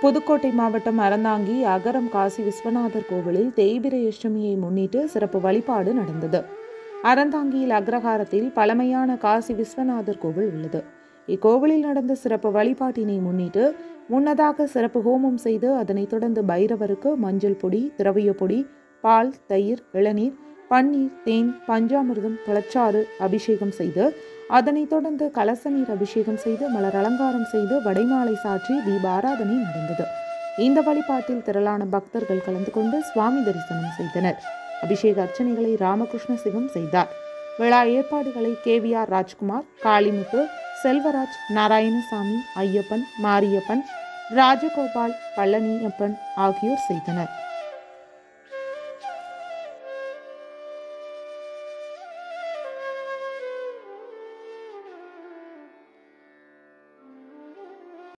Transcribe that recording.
புதுக்கோட்டை மாவட்டம் அறந்தாங்கி அகரம் காசி விஸ்வநாதர் கோவிலில் தேய்பிரை அஷ்டமியை முன்னிட்டு சிறப்பு வழிபாடு நடந்தது அறந்தாங்கியில் அக்ரஹாரத்தில் பழமையான காசி விஸ்வநாதர் கோவில் உள்ளது இக்கோவிலில் நடந்த சிறப்பு வழிபாட்டினை முன்னிட்டு முன்னதாக சிறப்பு ஹோமம் செய்து அதனைத் தொடர்ந்து பைரவருக்கு மஞ்சள் பொடி திரவிய பொடி பால் தயிர் இளநீர் பன்னீர் தேன் பஞ்சாமிர்தம் பழச்சாறு அபிஷேகம் செய்து அதனைத் தொடர்ந்து கலச நீர் அபிஷேகம் செய்து மலர் அலங்காரம் செய்து வடைமாலை சாற்றி தீபாராதனை நடந்தது இந்த வழிபாட்டில் திரளான பக்தர்கள் கலந்து கொண்டு சுவாமி தரிசனம் செய்தனர் அபிஷேக அர்ச்சனைகளை ராமகிருஷ்ண சிவம் செய்தார் விழா ஏற்பாடுகளை கேவிஆர் ராஜ்குமார் காளிமுத்து செல்வராஜ் நாராயணசாமி ஐயப்பன் மாரியப்பன் ராஜகோபால் பழனியப்பன் ஆகியோர் செய்தனர்